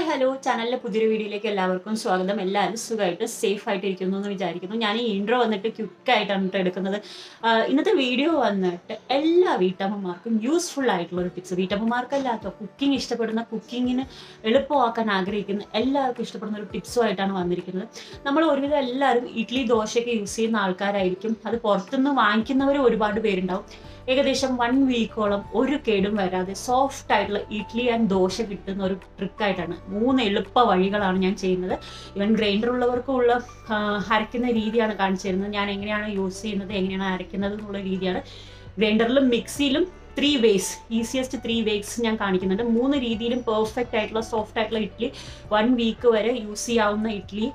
hello ചാനലിലെ പുതിയൊരു വീഡിയോയിലേക്ക് എല്ലാവർക്കും സ്വാഗതം എല്ലാവരും സുഖമായിട്ട് സേഫ് ആയിട്ട് ഇരിക്കുന്നു എന്ന് വിചാരിക്കുന്നു ഞാൻ ഈ ഇൻട്രോ വന്നിട്ട് ക്വിക്കായിട്ടാണ് കേട്ടോ എടുക്കുന്നത് ആഹ് ഇന്നത്തെ വീഡിയോ വന്നിട്ട് എല്ലാ വീട്ടമ്മമാർക്കും യൂസ്ഫുൾ ആയിട്ടുള്ള ഒരു ടിപ്സ് വീട്ടമ്മമാർക്കല്ലാത്ത കുക്കിംഗ് ഇഷ്ടപ്പെടുന്ന കുക്കിങ്ങിന് എളുപ്പമാക്കാൻ ആഗ്രഹിക്കുന്ന എല്ലാവർക്കും ഇഷ്ടപ്പെടുന്ന ഒരു ടിപ്സുമായിട്ടാണ് വന്നിരിക്കുന്നത് നമ്മൾ ഒരുവിധം എല്ലാവരും ഇഡ്ഡലി ദോശയൊക്കെ യൂസ് ചെയ്യുന്ന ആൾക്കാരായിരിക്കും അത് പുറത്തുനിന്ന് വാങ്ങിക്കുന്നവർ ഒരുപാട് പേരുണ്ടാവും ഏകദേശം വൺ വീക്കോളം ഒരു കേടും വരാതെ സോഫ്റ്റ് ആയിട്ടുള്ള ഇഡ്ഡലി ആൻഡ് ദോശ കിട്ടുന്ന ഒരു ട്രിക്കായിട്ടാണ് മൂന്ന് എളുപ്പ വഴികളാണ് ഞാൻ ചെയ്യുന്നത് ഇവൻ ഗ്രൈൻഡർ ഉള്ളവർക്കും ഉള്ള ആ, അരയ്ക്കുന്ന രീതിയാണ് കാണിച്ചു തരുന്നത് ഞാൻ എങ്ങനെയാണ് യൂസ് ചെയ്യുന്നത് എങ്ങനെയാണ് അരയ്ക്കുന്നത് എന്നുള്ള രീതിയാണ് ഗ്രൈൻഡറിലും മിക്സിയിലും three ways easiest three ways ഞാൻ കാണിക്കുന്നുണ്ട് മൂന്ന് രീതിയിലും പെർഫെക്റ്റ് ആയിട്ടുള്ള സോഫ്റ്റ് ആയിട്ടുള്ള ഇഡ്ഡലി വൺ വീക്ക് വരെ യൂസ് ചെയ്യാവുന്ന ഇഡ്ഡലി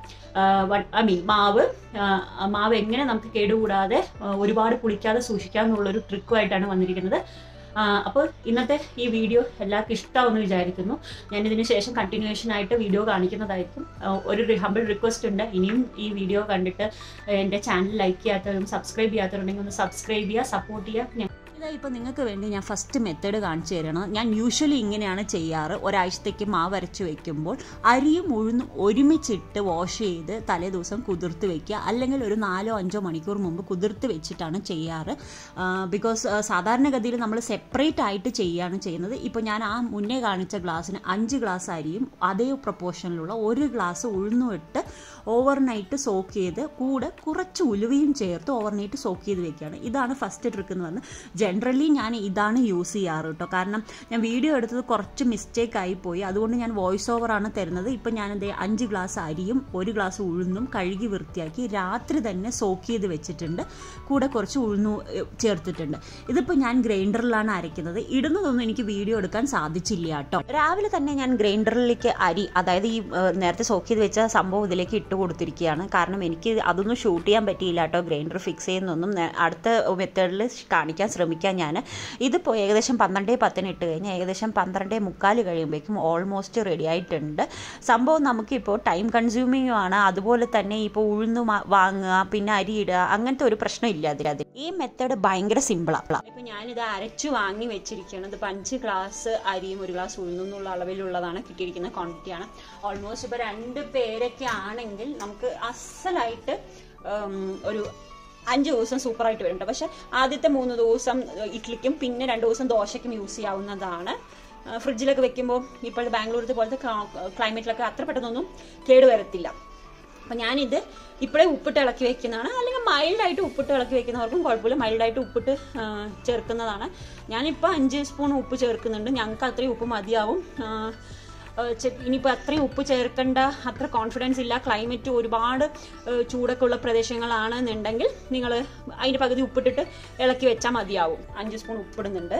ഐ മീൻ മാവ് ആ, ആ മാവ് എങ്ങനെ നമുക്ക് കേടുകൂടാതെ ആ, ഒരുപാട് പുളിക്കാതെ സൂക്ഷിക്കാം എന്നുള്ളൊരു ട്രിക്കുമായിട്ടാണ് വന്നിരിക്കുന്നത് അപ്പോൾ ഇന്നത്തെ ഈ വീഡിയോ എല്ലാവർക്കും ഇഷ്ടമാവുമെന്ന് വിചാരിക്കുന്നു ഞാൻ ഇതിന് ശേഷം കണ്ടിന്യൂഷൻ ആയിട്ട് വീഡിയോ കാണിക്കുന്നതായിരിക്കും ആ, ഒരു ഹമ്പിൾ റിക്വസ്റ്റ് ഉണ്ട് ഇനിയും ഈ വീഡിയോ കണ്ടിട്ട് എൻ്റെ ചാനൽ ലൈക്ക് ചെയ്യാത്തവരും സബ്സ്ക്രൈബ് ചെയ്യാത്തവരുണ്ടെങ്കിൽ ഒന്ന് സബ്സ്ക്രൈബ് ചെയ്യുക സപ്പോർട്ട് ചെയ്യുക ഞാൻ ഇതാ ഇപ്പോൾ നിങ്ങൾക്ക് വേണ്ടി ഞാൻ ഫസ്റ്റ് മെത്തേഡ് കാണിച്ചു തരണം ഞാൻ യൂഷ്വലി ഇങ്ങനെയാണ് ചെയ്യാറ് ഒരാഴ്ചത്തേക്ക് മാവ് അരച്ച് വെക്കുമ്പോൾ അരിയും ഉഴുന്നും ഒരുമിച്ചിട്ട് വാഷ് ചെയ്ത് തലേ ദിവസം കുതിർത്ത് വെക്കുക അല്ലെങ്കിൽ ഒരു നാലോ അഞ്ചോ മണിക്കൂർ മുമ്പ് കുതിർത്ത് വെച്ചിട്ടാണ് ചെയ്യാറ് ബിക്കോസ് സാധാരണഗതിയിൽ നമ്മൾ സെപ്പറേറ്റ് ആയിട്ട് ചെയ്യുകയാണ് ചെയ്യുന്നത് ഇപ്പോൾ ഞാൻ ആ മുന്നേ കാണിച്ച ഗ്ലാസ്സിന് അഞ്ച് ഗ്ലാസ് അരിയും അതേ പ്രൊപ്പോർഷനിലുള്ള ഒരു ഗ്ലാസ് ഉഴുന്നും ഇട്ട് ഓവർനൈറ്റ് സോക്ക് ചെയ്ത് കൂടെ കുറച്ച് ഉലുവയും ചേർത്ത് ഓവർനൈറ്റ് സോക്ക് ചെയ്ത് വെക്കുകയാണ് ഇതാണ് ഫസ്റ്റ് ട്രിക്ക് എന്ന് പറഞ്ഞാൽ ജനറലി ഞാൻ ഇതാണ് യൂസ് ചെയ്യാറ് കേട്ടോ കാരണം ഞാൻ വീഡിയോ എടുത്തത് കുറച്ച് മിസ്റ്റേക്ക് ആയിപ്പോയി അതുകൊണ്ട് ഞാൻ വോയിസ് ഓവറാണ് തരുന്നത് ഇപ്പം ഞാനെന്ത് അഞ്ച് ഗ്ലാസ് അരിയും ഒരു ഗ്ലാസ് ഉഴുന്നും കഴുകി വൃത്തിയാക്കി രാത്രി തന്നെ സോക്ക് ചെയ്ത് വെച്ചിട്ടുണ്ട് കൂടെ കുറച്ച് ഉഴുന്നു ഏഹ്, ചേർത്തിട്ടുണ്ട് ഇതിപ്പോൾ ഞാൻ ഗ്രൈൻഡറിലാണ് അരയ്ക്കുന്നത് ഇടുന്നതൊന്നും എനിക്ക് വീഡിയോ എടുക്കാൻ സാധിച്ചില്ല കേട്ടോ രാവിലെ തന്നെ ഞാൻ ഗ്രൈൻഡറിലേക്ക് അരി അതായത് ഈ ഏഹ്, നേരത്തെ സോക്ക് ചെയ്ത് വെച്ച സംഭവം ഇതിലേക്ക് ഇട്ട് കൊടുത്തിരിക്കുകയാണ് കാരണം എനിക്ക് അതൊന്നും ഷൂട്ട് ചെയ്യാൻ പറ്റിയില്ല കേട്ടോ ഗ്രൈൻഡർ ഫിക്സ് ചെയ്യുന്നൊന്നും നേ- അടുത്ത മെത്തേഡിൽ കാണിക്കാൻ ശ്രമിക്കാം ഞാൻ ഇതിപ്പോൾ ഏകദേശം പന്ത്രണ്ടേ പത്തിന് ഇട്ട് കഴിഞ്ഞ് ഏകദേശം പന്ത്രണ്ടേ മുക്കാൽ കഴിയുമ്പോഴേക്കും ഓൾമോസ്റ്റ് റെഡി ആയിട്ടുണ്ട് സംഭവം നമുക്കിപ്പോൾ ടൈം കൺസ്യൂമിങ്ങും ആണ് അതുപോലെ തന്നെ ഇപ്പോൾ ഉഴുന്ന് മാ- വാങ്ങുക പിന്നെ അരി ഇടുക അങ്ങനത്തെ ഒരു പ്രശ്നം ഇല്ല അതിൽ അതിൽ ഈ മെത്തേഡ് ഭയങ്കര സിമ്പിളാണ് ഇപ്പം ഞാനിത് അരച്ചു വാങ്ങി വെച്ചിരിക്കുകയാണ് ഇത് അഞ്ച് ഗ്ലാസ് അരിയും ഒരു ഗ്ലാസ് ഉഴുന്നും എന്നുള്ള അളവിലുള്ളതാണ് കിട്ടിയിരിക്കുന്ന ക്വാണ്ടിറ്റിയാണ് ഓൾമോസ്റ്റ് ഇപ്പോൾ രണ്ട് പേരൊക്കെ ആണെങ്കിൽ നമുക്ക് അസലായിട്ട് ഉം, ഒരു അഞ്ച് ദിവസം സൂപ്പറായിട്ട് വരുന്നുണ്ട് പക്ഷെ ആദ്യത്തെ മൂന്ന് ദിവസം ഇഡ്ലിക്കും പിന്നെ രണ്ട് ദിവസം ദോശയ്ക്കും യൂസ് ചെയ്യാവുന്നതാണ് ആ, ഫ്രിഡ്ജിലൊക്കെ വെക്കുമ്പോൾ ഇപ്പോഴത്തെ ബാംഗ്ലൂരത്തെ പോലത്തെ ക്ലൈമറ്റിലൊക്കെ അത്ര പെട്ടെന്നൊന്നും കേട് വരത്തില്ല അപ്പം ഞാനിത് ഇപ്പോഴേ ഉപ്പിട്ട് ഇളക്കി വെക്കുന്നതാണ് അല്ലെങ്കിൽ മൈൽഡായിട്ട് ഉപ്പിട്ട് ഇളക്കി വെക്കുന്നവർക്കും കുഴപ്പമില്ല മൈൽഡായിട്ട് ഉപ്പിട്ട് ആ, ചേർക്കുന്നതാണ് ഞാനിപ്പോൾ അഞ്ച് സ്പൂൺ ഉപ്പ് ചേർക്കുന്നുണ്ട് ഞങ്ങൾക്ക് അത്രയും ഉപ്പ് മതിയാവും ആ, ഇനിയിപ്പോൾ അത്രയും ഉപ്പ് ചേർക്കേണ്ട അത്ര കോൺഫിഡൻസ് ഇല്ല ക്ലൈമറ്റ് ഒരുപാട് ഏഹ്, ചൂടൊക്കെ ഉള്ള പ്രദേശങ്ങളാണെന്നുണ്ടെങ്കിൽ നിങ്ങൾ അതിൻ്റെ പകുതി ഉപ്പിട്ടിട്ട് ഇളക്കി വെച്ചാൽ മതിയാവും അഞ്ച് സ്പൂൺ ഉപ്പിടുന്നുണ്ട്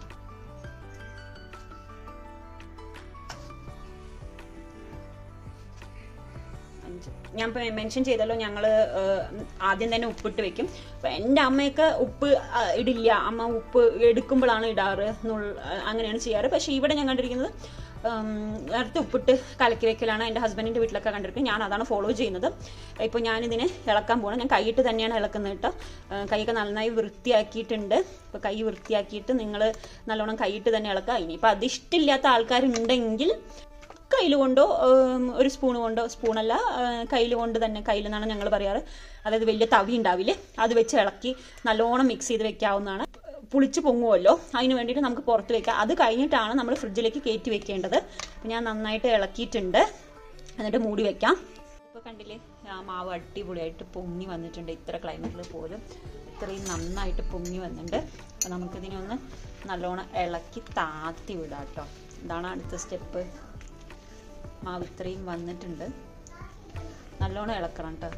അഞ്ച് ഞാൻ മെൻഷൻ ചെയ്തല്ലോ ഞങ്ങൾ ആദ്യം തന്നെ ഉപ്പിട്ട് വെക്കും അപ്പം എൻ്റെ അമ്മയൊക്കെ ഉപ്പ് ആ, ഇടില്ല അമ്മ ഉപ്പ് എടുക്കുമ്പോഴാണ് ഇടാറ് എന്നുള്ള അങ്ങനെയാണ് ചെയ്യാറ് പക്ഷേ ഇവിടെ ഞാൻ കണ്ടിരിക്കുന്നത് ഉം, നേരത്തെ ഉപ്പിട്ട് കലക്കി വെക്കലാണ് എൻ്റെ ഹസ്ബൻഡിൻ്റെ വീട്ടിലൊക്കെ കണ്ടിരിക്കുന്നത് ഞാൻ അതാണ് ഫോളോ ചെയ്യുന്നത് ഇപ്പോൾ ഞാനിതിനെ ഇളക്കാൻ പോകണം ഞാൻ കൈയിട്ട് തന്നെയാണ് ഇളക്കുന്നത് കേട്ടോ ആ, കൈയൊക്കെ നന്നായി വൃത്തിയാക്കിയിട്ടുണ്ട് ഇപ്പോൾ കൈ വൃത്തിയാക്കിയിട്ട് നിങ്ങൾ നല്ലോണം കൈയിട്ട് തന്നെ ഇളക്കുക ഇനിയിപ്പോൾ അതിഷ്ടമില്ലാത്ത ആൾക്കാരുണ്ടെങ്കിൽ കയ്യിൽ കൊണ്ടോ ഉം, ഒരു സ്പൂൺ കൊണ്ടോ സ്പൂണല്ല കയ്യിൽ കൊണ്ട് തന്നെ കയ്യിൽ നിന്നാണ് ഞങ്ങൾ പറയാറ് അതായത് വലിയ തവി ഉണ്ടാവില്ലേ അത് വെച്ച് ഇളക്കി നല്ലോണം മിക്സ് ചെയ്ത് വെക്കാവുന്നതാണ് പുളിച്ച് പൊങ്ങുമല്ലോ അതിന് വേണ്ടിയിട്ട് നമുക്ക് പുറത്ത് വെക്കാം അത് കഴിഞ്ഞിട്ടാണ് നമ്മൾ ഫ്രിഡ്ജിലേക്ക് കയറ്റി വെക്കേണ്ടത് അപ്പം ഞാൻ നന്നായിട്ട് ഇളക്കിയിട്ടുണ്ട് എന്നിട്ട് മൂടി വെക്കാം ഇപ്പോൾ കണ്ടില്ലേ ആ മാവ് അടിപൊളിയായിട്ട് പൊങ്ങി വന്നിട്ടുണ്ട് ഇത്ര ക്ലൈമറ്റിൽ പോലും ഇത്രയും നന്നായിട്ട് പൊങ്ങി വന്നിട്ടുണ്ട് അപ്പോൾ നമുക്കിതിനെ ഒന്ന് നല്ലോണം ഇളക്കി താത്തി വിടാം കേട്ടോ ഇതാണ് അടുത്ത സ്റ്റെപ്പ് മാവ് ഇത്രയും വന്നിട്ടുണ്ട് നല്ലോണം ഇളക്കണം കേട്ടോ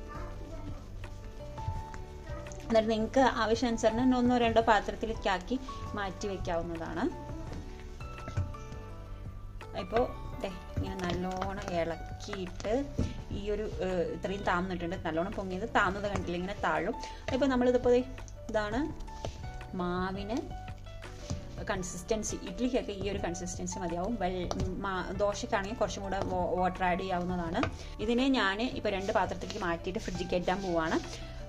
എന്നിട്ട് നിങ്ങൾക്ക് ആവശ്യാനുസരണം ഒന്നോ രണ്ടോ പാത്രത്തിലേക്ക് ആക്കി മാറ്റി വെക്കാവുന്നതാണ് ഇപ്പോൾ ദേ ഇങ്ങനെ നല്ലോണം ഇളക്കിയിട്ട് ഈ ഒരു ഏഹ്, ഇത്രയും താന്നിട്ടുണ്ട് നല്ലോണം പൊങ്ങിയത് താന്നത് കണ്ടില്ല ഇങ്ങനെ താഴും ഇപ്പോൾ നമ്മളിതിപ്പോൾ ദേ ഇതാണ് മാവിന് കൺസിസ്റ്റൻസി ഇഡ്ലിക്കൊക്കെ ഈ ഒരു കൺസിസ്റ്റൻസി മതിയാവും വെൽ മാ- ദോശയ്ക്കാണെങ്കിൽ കുറച്ചും കൂടെ വാട്ടർ ആഡ് ചെയ്യാവുന്നതാണ് ഇതിനെ ഞാൻ ഇപ്പോൾ രണ്ട് പാത്രത്തിലേക്ക് മാറ്റിയിട്ട് ഫ്രിഡ്ജിൽ കയറ്റാൻ പോവാണ്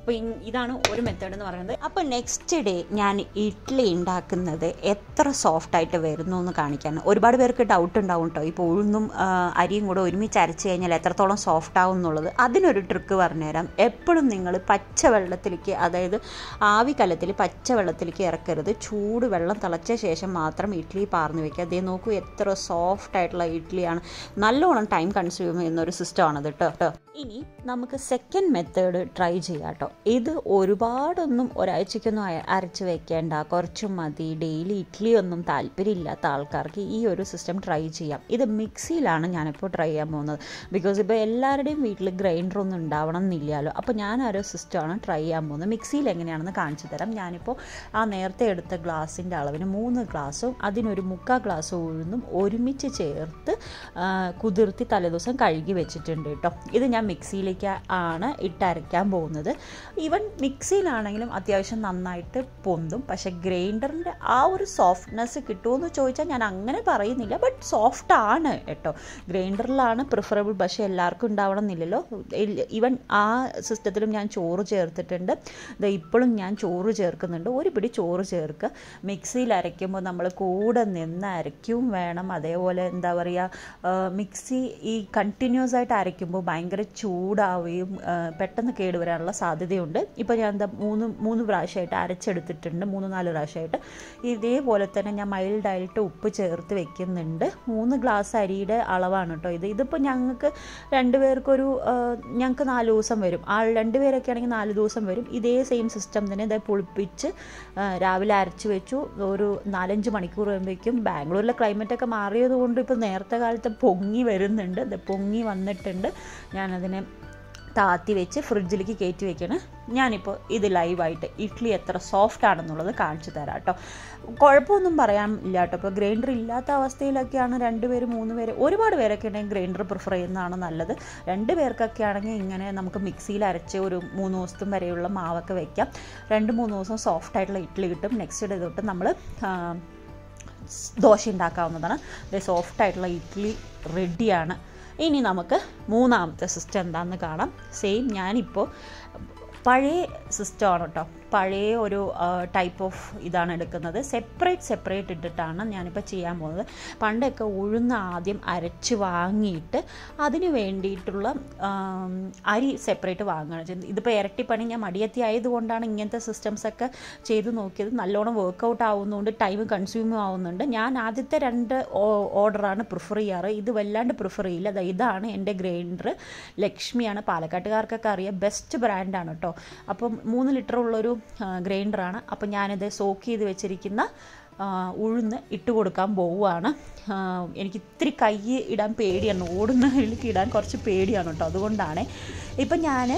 അപ്പോൾ ഇതാണ് ഒരു മെത്തേഡ് എന്ന് പറയുന്നത് അപ്പോൾ നെക്സ്റ്റ് ഡേ ഞാൻ ഇഡ്ഡലി ഉണ്ടാക്കുന്നത് എത്ര സോഫ്റ്റായിട്ട് വരുന്നു എന്ന് കാണിക്കാൻ ഒരുപാട് പേർക്ക് ഡൗട്ട് ഉണ്ടാവും കേട്ടോ ഇപ്പോൾ ഉഴുന്നും ആ, അരിയും കൂടെ ഒരുമിച്ച് അരച്ച് കഴിഞ്ഞാൽ എത്രത്തോളം സോഫ്റ്റ് ആവും എന്നുള്ളത് അതിനൊരു ട്രിക്ക് പറഞ്ഞുതരാം എപ്പോഴും നിങ്ങൾ പച്ചവെള്ളത്തിലേക്ക് അതായത് ആവി കലത്തിൽ പച്ചവെള്ളത്തിലേക്ക് ഇറക്കരുത് ചൂട് വെള്ളം തിളച്ച ശേഷം മാത്രം ഇഡ്ഡലി പാർന്ന് വെക്കുക അതേ നോക്കൂ എത്ര സോഫ്റ്റ് ആയിട്ടുള്ള ഇഡ്ഡലിയാണ് നല്ലോണം ടൈം കൺസ്യൂം ചെയ്യുന്ന ഒരു സിസ്റ്റമാണത് കേട്ടോ കേട്ടോ ഇനി നമുക്ക് സെക്കൻഡ് മെത്തേഡ് ട്രൈ ചെയ്യാം കേട്ടോ ഇത് ഒരുപാടൊന്നും ഒരാഴ്ചയ്ക്കൊന്നും അയ- അരച്ച് വെക്കേണ്ട കുറച്ച് മതി ഡെയിലി ഇഡ്ഡലി ഒന്നും താല്പര്യമില്ലാത്ത ആൾക്കാർക്ക് ഈ ഒരു സിസ്റ്റം ട്രൈ ചെയ്യാം ഇത് മിക്സിയിലാണ് ഞാനിപ്പോൾ ട്രൈ ചെയ്യാൻ പോകുന്നത് ബിക്കോസ് ഇപ്പോൾ എല്ലാവരുടെയും വീട്ടിൽ ഗ്രൈൻഡർ ഒന്നും ഉണ്ടാവണം എന്നില്ലല്ലോ അപ്പോൾ ഞാൻ ആ ഒരു സിസ്റ്റമാണ് ട്രൈ ചെയ്യാൻ പോകുന്നത് മിക്സിയിൽ എങ്ങനെയാണെന്ന് കാണിച്ചു തരാം ഞാനിപ്പോൾ ആ നേരത്തെ എടുത്ത ഗ്ലാസിൻ്റെ അളവിന് മൂന്ന് ഗ്ലാസ്സും അതിനൊരു മുക്കാൽ ഗ്ലാസ് ഉഴുന്നും ഒരുമിച്ച് ചേർത്ത് ആ, കുതിർത്തി തലേദിവസം കഴുകി വെച്ചിട്ടുണ്ട് കേട്ടോ ഇത് ഞാൻ മിക്സിയിലേക്ക് ആണ് ഇട്ടരയ്ക്കാൻ പോകുന്നത് ഈവൻ മിക്സിയിലാണെങ്കിലും അത്യാവശ്യം നന്നായിട്ട് പൊന്തും പക്ഷേ ഗ്രൈൻഡറിൻ്റെ ആ ഒരു സോഫ്റ്റ്നെസ് കിട്ടുമെന്ന് ചോദിച്ചാൽ ഞാൻ അങ്ങനെ പറയുന്നില്ല ബട്ട് സോഫ്റ്റ് ആണ് കേട്ടോ ഗ്രൈൻഡറിലാണ് പ്രിഫറബിൾ പക്ഷേ എല്ലാവർക്കും ഉണ്ടാവണം എന്നില്ലല്ലോ ഈവൻ ആ സിസ്റ്റത്തിലും ഞാൻ ചോറ് ചേർത്തിട്ടുണ്ട് ദേ ഇപ്പോഴും ഞാൻ ചോറ് ചേർക്കുന്നുണ്ട് ഒരു പിടി ചോറ് ചേർക്കുക മിക്സിയിൽ അരയ്ക്കുമ്പോൾ നമ്മൾ കൂടെ നിന്ന് അരയ്ക്കും വേണം അതേപോലെ എന്താ പറയുക മിക്സി ഈ കണ്ടിന്യൂസ് ആയിട്ട് അരയ്ക്കുമ്പോൾ ഭയങ്കര ചൂടാവുകയും ആ, പെട്ടെന്ന് കേടുവരാനുള്ള സാധ്യതയുണ്ട് ഇപ്പോൾ ഞാൻ എന്താ മൂന്ന് മൂന്ന് പ്രാവശ്യമായിട്ട് അരച്ചെടുത്തിട്ടുണ്ട് മൂന്ന് നാല് പ്രാവശ്യമായിട്ട് ഇതേപോലെ തന്നെ ഞാൻ മൈൽഡായിട്ട് ഉപ്പ് ചേർത്ത് വെക്കുന്നുണ്ട് മൂന്ന് ഗ്ലാസ് അരിയുടെ അളവാണ് കേട്ടോ ഇത് ഇതിപ്പോൾ ഞങ്ങൾക്ക് രണ്ടുപേർക്കൊരു ആ, ഞങ്ങൾക്ക് നാല് ദിവസം വരും ആ രണ്ടുപേരൊക്കെ ആണെങ്കിൽ നാല് ദിവസം വരും ഇതേ സെയിം സിസ്റ്റം തന്നെ ഇതേ പുളിപ്പിച്ച് ആ, രാവിലെ അരച്ച് വെച്ചു ഒരു നാലഞ്ച് മണിക്കൂർ കഴിയുമ്പോഴേക്കും ബാംഗ്ലൂരിലെ ക്ലൈമറ്റൊക്കെ മാറിയത് കൊണ്ട് ഇപ്പോൾ നേരത്തെ കാലത്ത് പൊങ്ങി വരുന്നുണ്ട് ഇത് പൊങ്ങി വന്നിട്ടുണ്ട് ഞാനതിനെ താത്തി വെച്ച് ഫ്രിഡ്ജിലേക്ക് കയറ്റി വെക്കണം ഞാനിപ്പോൾ ഇത് ലൈവായിട്ട് ഇഡ്ഡലി എത്ര സോഫ്റ്റ് ആണെന്നുള്ളത് കാണിച്ചു തരാം കേട്ടോ കുഴപ്പമൊന്നും പറയാൻ ഇല്ല കേട്ടോ ഇപ്പോൾ ഗ്രൈൻഡർ ഇല്ലാത്ത അവസ്ഥയിലൊക്കെയാണ് രണ്ട് പേര് മൂന്ന് പേര് ഒരുപാട് പേരൊക്കെ ഉണ്ടെങ്കിൽ ഗ്രൈൻഡർ പ്രിഫർ ചെയ്യുന്നതാണ് നല്ലത് രണ്ട് പേർക്കൊക്കെ ആണെങ്കിൽ ഇങ്ങനെ നമുക്ക് മിക്സിയിൽ അരച്ച് ഒരു മൂന്ന് ദിവസത്തും വരെയുള്ള മാവൊക്കെ വെക്കാം രണ്ട് മൂന്ന് ദിവസം സോഫ്റ്റ് ആയിട്ടുള്ള ഇഡ്ഡലി കിട്ടും നെക്സ്റ്റ് ഡേ തൊട്ട് നമ്മൾ ദോശ ഉണ്ടാക്കാവുന്നതാണ് ഇത് സോഫ്റ്റ് ആയിട്ടുള്ള ഇഡ്ഡലി റെഡിയാണ് ഇനി നമുക്ക് മൂന്നാമത്തെ സിസ്റ്റം എന്താണെന്ന് കാണാം സെയിം ഞാനിപ്പോൾ പഴയ സിസ്റ്റമാണ് കേട്ടോ പഴയ ഒരു ടൈപ്പ് ഓഫ് ഇതാണ് എടുക്കുന്നത് സെപ്പറേറ്റ് സെപ്പറേറ്റ് ഇട്ടിട്ടാണ് ഞാനിപ്പോൾ ചെയ്യാൻ പോകുന്നത് പണ്ടൊക്കെ ഉഴുന്ന് ആദ്യം അരച്ച് വാങ്ങിയിട്ട് അതിന് വേണ്ടിയിട്ടുള്ള ആം, അരി സെപ്പറേറ്റ് വാങ്ങുകയാണ് ചെയ്യുന്നത് ഇതിപ്പോൾ ഇരട്ടിപ്പണി ഞാൻ മടിയത്തി ആയതുകൊണ്ടാണ് ഇങ്ങനത്തെ സിസ്റ്റംസ് ഒക്കെ ചെയ്ത് നോക്കിയത് നല്ലോണം വർക്കൗട്ട് ആവുന്നതുകൊണ്ട് ടൈം കൺസ്യൂം ആവുന്നുണ്ട് ഞാൻ ആദ്യത്തെ രണ്ട് ഓർഡറാണ് പ്രിഫർ ചെയ്യാറ് ഇത് വല്ലാണ്ട് പ്രിഫർ ചെയ്യില്ല ദാ ഇതാണ് എൻ്റെ ഗ്രൈൻഡർ ലക്ഷ്മിയാണ് പാലക്കാട്ടുകാർക്കൊക്കെ അറിയാം ബെസ്റ്റ് ബ്രാൻഡാണ് കേട്ടോ അപ്പം മൂന്ന് ലിറ്റർ ഉള്ളൊരു ഗ്രൈൻഡറാണ് അപ്പം ഞാനിത് സോക്ക് ചെയ്ത് വെച്ചിരിക്കുന്ന ആ, ഉഴുന്ന് ഇട്ട് കൊടുക്കാൻ പോവുകയാണ് ആ, എനിക്ക് ഇത്തിരി കൈ ഇടാൻ പേടിയാണ് ഓടുന്നതിലേക്ക് ഇടാൻ കുറച്ച് പേടിയാണ് കേട്ടോ അതുകൊണ്ടാണ് ഇപ്പം ഞാൻ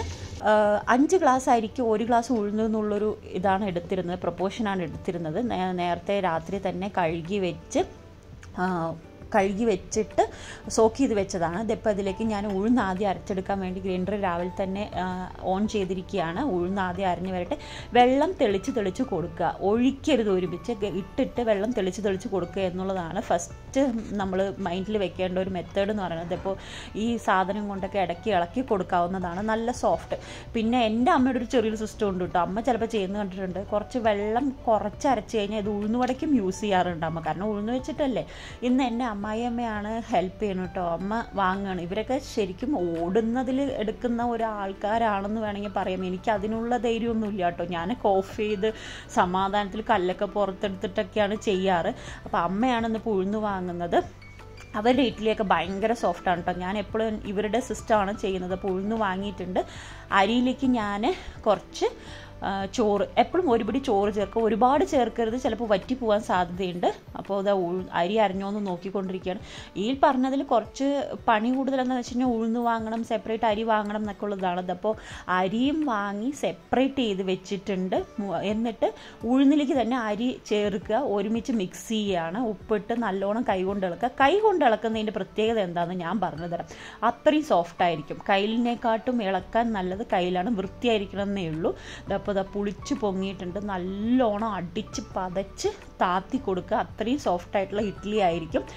അഞ്ച് ഗ്ലാസ് ആയിരിക്കും ഒരു ഗ്ലാസ് ഉഴുന്നു എന്നുള്ളൊരു ഇതാണ് എടുത്തിരുന്നത് പ്രപ്പോർഷനാണ് എടുത്തിരുന്നത് നേ- നേരത്തെ രാത്രി തന്നെ കഴുകി വെച്ച് ആ, കഴുകി വെച്ചിട്ട് സോക്ക് ചെയ്ത് വെച്ചതാണ് ഇതിപ്പോൾ ഇതിലേക്ക് ഞാൻ ഉഴുന്ന് ആദ്യം അരച്ചെടുക്കാൻ വേണ്ടി ഗ്രൈൻഡർ രാവിലെ തന്നെ ആ, ഓൺ ചെയ്തിരിക്കുകയാണ് ഉഴുന്ന് ആദ്യം അരഞ്ഞ് വരട്ടെ വെള്ളം തെളിച്ച് തെളിച്ച് കൊടുക്കുക ഒഴിക്കരുത് ഒരുമിച്ച് ഗ- ഇട്ടിട്ട് വെള്ളം തെളിച്ച് തെളിച്ച് കൊടുക്കുക എന്നുള്ളതാണ് ഫസ്റ്റ് നമ്മൾ മൈൻഡിൽ വെക്കേണ്ട ഒരു മെത്തേഡ് എന്ന് പറയുന്നത് ഇപ്പോൾ ഈ സാധനം കൊണ്ടൊക്കെ ഇടയ്ക്ക് ഇളക്കി കൊടുക്കാവുന്നതാണ് നല്ല സോഫ്റ്റ് പിന്നെ എൻ്റെ അമ്മയുടെ ഒരു ചെറിയൊരു സിസ്റ്റം ഉണ്ട് കേട്ടോ അമ്മ ചിലപ്പോൾ ചെയ്യുന്ന കണ്ടിട്ടുണ്ട് കുറച്ച് വെള്ളം കുറച്ച് അരച്ച് കഴിഞ്ഞാൽ ഇത് ഉഴുന്നുവടയ്ക്കും യൂസ് ചെയ്യാറുണ്ട് അമ്മ കാരണം ഉഴുന്ന് വെച്ചിട്ടല്ലേ ഇന്ന് എൻ്റെ അമ്മായിയമ്മയാണ് ഹെൽപ്പ് ചെയ്യണം കേട്ടോ അമ്മ വാങ്ങുകയാണ് ഇവരൊക്കെ ശരിക്കും ഓടുന്നതിൽ എടുക്കുന്ന ഒരാൾക്കാരാണെന്ന് വേണമെങ്കിൽ പറയാം എനിക്ക് അതിനുള്ള ധൈര്യമൊന്നുമില്ല കേട്ടോ ഞാൻ കോഫ് ചെയ്ത് സമാധാനത്തിൽ കല്ലൊക്കെ പുറത്തെടുത്തിട്ടൊക്കെയാണ് ചെയ്യാറ് അപ്പോൾ അമ്മയാണ് ഇന്നിപ്പോൾ ഉഴുന്ന് വാങ്ങുന്നത് അവരുടെ ഇഡ്ഡലിയൊക്കെ ഭയങ്കര സോഫ്റ്റാണ് കേട്ടോ ഞാൻ എപ്പോഴും ഇവരുടെ സിസ്റ്റമാണ് ചെയ്യുന്നത് അപ്പോൾ ഉഴുന്ന് വാങ്ങിയിട്ടുണ്ട് അരിയിലേക്ക് ഞാൻ കുറച്ച് ആ, ചോറ് എപ്പോഴും ഒരു പിടി ചോറ് ചേർക്കുക ഒരുപാട് ചേർക്കരുത് ചിലപ്പോൾ വറ്റി പോകാൻ സാധ്യതയുണ്ട് അപ്പോൾ അത് അരി അരിഞ്ഞോന്ന് നോക്കിക്കൊണ്ടിരിക്കുകയാണ് ഈ പറഞ്ഞതിൽ കുറച്ച് പണി കൂടുതലെന്ന് വെച്ച് കഴിഞ്ഞാൽ ഉഴുന്ന് വാങ്ങണം സെപ്പറേറ്റ് അരി വാങ്ങണം എന്നൊക്കെ ഉള്ളതാണ് അപ്പോൾ അരിയും വാങ്ങി സെപ്പറേറ്റ് ചെയ്ത് വെച്ചിട്ടുണ്ട് മു- എന്നിട്ട് ഉഴുന്നിലേക്ക് തന്നെ അരി ചേർക്കുക ഒരുമിച്ച് മിക്സ് ചെയ്യുകയാണ് ഉപ്പിട്ട് നല്ലോണം കൈ കൊണ്ട് ഇളക്കുക കൈ കൊണ്ട് ഇളക്കുന്നതിൻ്റെ പ്രത്യേകത എന്താണെന്ന് ഞാൻ പറഞ്ഞു തരാം അത്രയും സോഫ്റ്റ് ആയിരിക്കും കയ്യിലിനെക്കാട്ടും ഇളക്കാൻ നല്ലത് കയ്യിലാണ് വൃത്തിയായിരിക്കണം എന്നേ ഉള്ളൂ അപ്പോൾ ഇതാ പുളിച്ച് പൊങ്ങിയിട്ടുണ്ട് നല്ലോണം അടിച്ച് പതച്ച് താത്തി കൊടുക്കുക അത്രയും സോഫ്റ്റ് ആയിട്ടുള്ള ഇഡ്ഡലി ആയിരിക്കും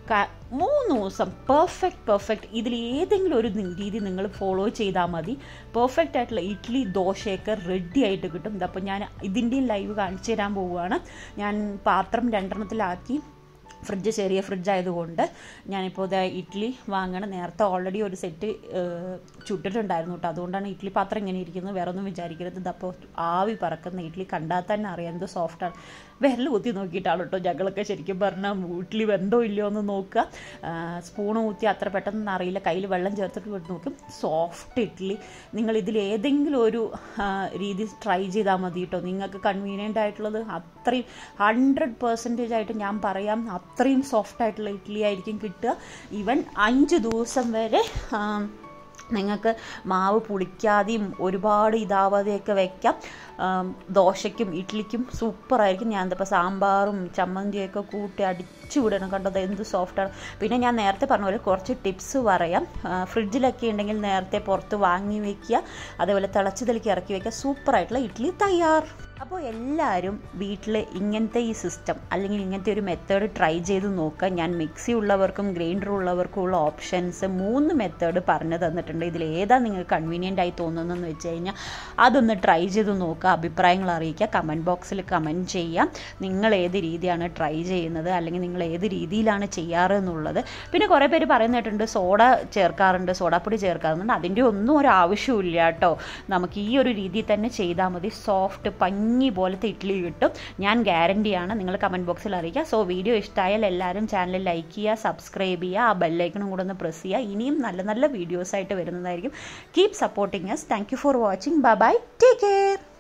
ക- മൂന്ന് ദിവസം പെർഫെക്റ്റ് പെർഫെക്റ്റ് ഇതിൽ ഏതെങ്കിലും ഒരു നി- രീതി നിങ്ങൾ ഫോളോ ചെയ്താൽ മതി പെർഫെക്റ്റ് ആയിട്ടുള്ള ഇഡ്ഡലി ദോശയൊക്കെ റെഡി ആയിട്ട് കിട്ടും അപ്പോൾ ഞാൻ ഇതിൻ്റെയും ലൈവ് കാണിച്ചു തരാൻ പോവുകയാണ് ഞാൻ പാത്രം രണ്ടെണ്ണത്തിലാക്കി ഫ്രിഡ്ജ് ചെറിയ ഫ്രിഡ്ജ് ആയതുകൊണ്ട് ഞാനിപ്പോൾ ഇതാ ഇഡ്ഡലി വാങ്ങണം നേരത്തെ ഓൾറെഡി ഒരു സെറ്റ് ചുട്ടിട്ടുണ്ടായിരുന്നു കേട്ടോ അതുകൊണ്ടാണ് ഇഡ്ഡലി പാത്രം ഇങ്ങനെ ഇരിക്കുന്നത് വേറെ ഒന്നും വിചാരിക്കരുത് ഇതപ്പോൾ ആവി പറക്കുന്ന ഇഡ്ഡലി കണ്ടാൽ തന്നെ അറിയാം എന്ത് സോഫ്റ്റാണ് വിരൽ കുത്തി നോക്കിയിട്ടാണ് കേട്ടോ ഞങ്ങളൊക്കെ ശരിക്കും പറഞ്ഞാൽ ഇഡ്ഡലി വെന്തോ ഇല്ലയോ എന്ന് നോക്കുക സ്പൂൺ കുത്തി അത്ര പെട്ടെന്ന് അറിയില്ല കയ്യിൽ വെള്ളം ചേർത്തിട്ട് വിട്ട് നോക്കും സോഫ്റ്റ് ഇഡ്ഡലി നിങ്ങൾ ഇതിൽ ഏതെങ്കിലും ഒരു ആ, രീതി ട്രൈ ചെയ്താൽ മതി കേട്ടോ നിങ്ങൾക്ക് കൺവീനിയൻ്റ് ആയിട്ടുള്ളത് അത്രയും ഹൺഡ്രഡ് പെർസെൻറ്റേജ് ആയിട്ട് ഞാൻ പറയാം അത്രയും സോഫ്റ്റ് ആയിട്ടുള്ള ഇഡ്ഡലി ആയിരിക്കും കിട്ടുക ഈവൻ അഞ്ച് ദിവസം വരെ ആ, നിങ്ങൾക്ക് മാവ് പുളിക്കാതെയും ഒരുപാട് ഇതാവാതെയൊക്കെ വെക്കാം ആം, ദോശയ്ക്കും ഇഡ്ഡലിക്കും സൂപ്പറായിരിക്കും ഞാൻ ഇപ്പോൾ സാമ്പാറും ചമ്മന്തിയൊക്കെ കൂട്ടി അടിച്ചു വിടണം കണ്ടത് എന്ത് സോഫ്റ്റാണ് പിന്നെ ഞാൻ നേരത്തെ പറഞ്ഞ പോലെ കുറച്ച് ടിപ്സ് പറയാം ആ, ഫ്രിഡ്ജിലൊക്കെ ഉണ്ടെങ്കിൽ നേരത്തെ പുറത്ത് വാങ്ങി വെക്കുക അതേപോലെ തിളച്ചതിലേക്ക് ഇറക്കി വെക്കുക സൂപ്പറായിട്ടുള്ള ഇഡ്ഡലി തയ്യാർ അപ്പോൾ എല്ലാവരും വീട്ടിൽ ഇങ്ങനത്തെ ഈ സിസ്റ്റം അല്ലെങ്കിൽ ഇങ്ങനത്തെ ഒരു മെത്തേഡ് ട്രൈ ചെയ്ത് നോക്കുക ഞാൻ മിക്സി ഉള്ളവർക്കും ഗ്രൈൻഡർ ഉള്ളവർക്കും ഉള്ള ഓപ്ഷൻസ് മൂന്ന് മെത്തേഡ് പറഞ്ഞു തന്നിട്ടുണ്ട് ഇതിൽ ഏതാ നിങ്ങൾക്ക് കൺവീനിയൻ്റ് ആയി തോന്നുന്നതെന്ന് വെച്ച് കഴിഞ്ഞാൽ അതൊന്ന് ട്രൈ ചെയ്ത് നോക്കുക അഭിപ്രായങ്ങൾ അറിയിക്കുക കമൻറ്റ് ബോക്സിൽ കമൻറ്റ് ചെയ്യാം നിങ്ങൾ ഏത് രീതിയാണ് ട്രൈ ചെയ്യുന്നത് അല്ലെങ്കിൽ നിങ്ങൾ ഏത് രീതിയിലാണ് ചെയ്യാറ് എന്നുള്ളത് പിന്നെ കുറേ പേര് പറയുന്നിട്ടുണ്ട് സോഡ ചേർക്കാറുണ്ട് സോഡാപ്പൊടി ചേർക്കാറുണ്ട് അതിൻ്റെ ഒന്നും ഒരു ആവശ്യമില്ല കേട്ടോ നമുക്ക് ഈ ഒരു രീതിയിൽ തന്നെ ചെയ്താൽ മതി സോഫ്റ്റ് പഞ്ഞി പോലത്തെ ഇഡ്ഡലി കിട്ടും ഞാൻ ഗ്യാരണ്ടിയാണ് നിങ്ങൾ കമൻറ്റ് ബോക്സിൽ അറിയിക്കുക സോ വീഡിയോ ഇഷ്ടമായാൽ എല്ലാവരും ചാനൽ ലൈക്ക് ചെയ്യുക സബ്സ്ക്രൈബ് ചെയ്യുക ആ ബെല്ലൈക്കണും കൂടെ ഒന്ന് പ്രസ് ചെയ്യുക ഇനിയും നല്ല നല്ല വീഡിയോസ് ആയിട്ട് വരുന്നതായിരിക്കും keep supporting us thank you for watching bye bye take care